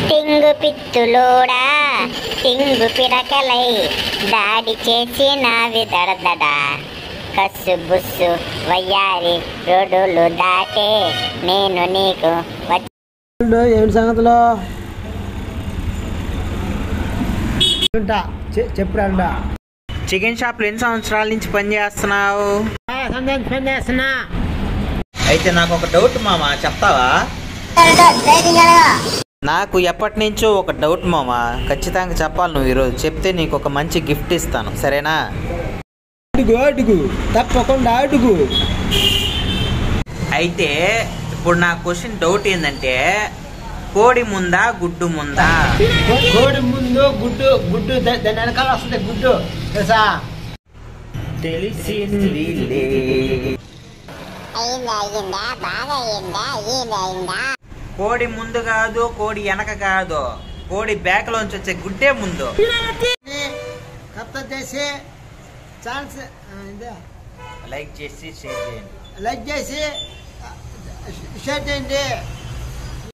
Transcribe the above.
టింగు పిత్తులోడా టింగు పిడకలై దాడి చేసి నావి దడదడ కస్సు బుస్సు వయ్యారి రోడ్డులు దాటే నేను నీకు వచ్చి ఏమిటి సంగతిలో ఉంటా చెప్పురా చికెన్ షాప్లో ఎన్ని సంవత్సరాల నుంచి పని చేస్తున్నావు పని చేస్తున్నా అయితే నాకు ఒక డౌట్ మామ చెప్తావా నాకు ఎప్పటి నుంచో ఒక డౌట్ మామ ఖచ్చితంగా చెప్పాలి నువ్వు ఈరోజు చెప్తే నీకు ఒక మంచి గిఫ్ట్ ఇస్తాను సరేనా అడుగు అడుగు తప్పకుండా అడుగు అయితే ఇప్పుడు నా క్వశ్చన్ డౌట్ ఏంటంటే కోడి ముందా గుడ్డు ముందా కోడి ముందు గుడ్డు గుడ్డు దా- దాని వెనకాల వస్తుంది గుడ్డు తెలుసా తెలిసింది అయిందా అయిందా బాగా అయిందా అయిందా అయిందా కోడి ముందు కాదు కోడి వెనక కాదు కోడి బ్యాక్ లోంచి వచ్చే గుడ్డే ముందు కప్త చేసి ఛాన్స్ ఇదే లైక్ చేసి షేర్ చేయండి లైక్ చేసి షేర్ చేయండి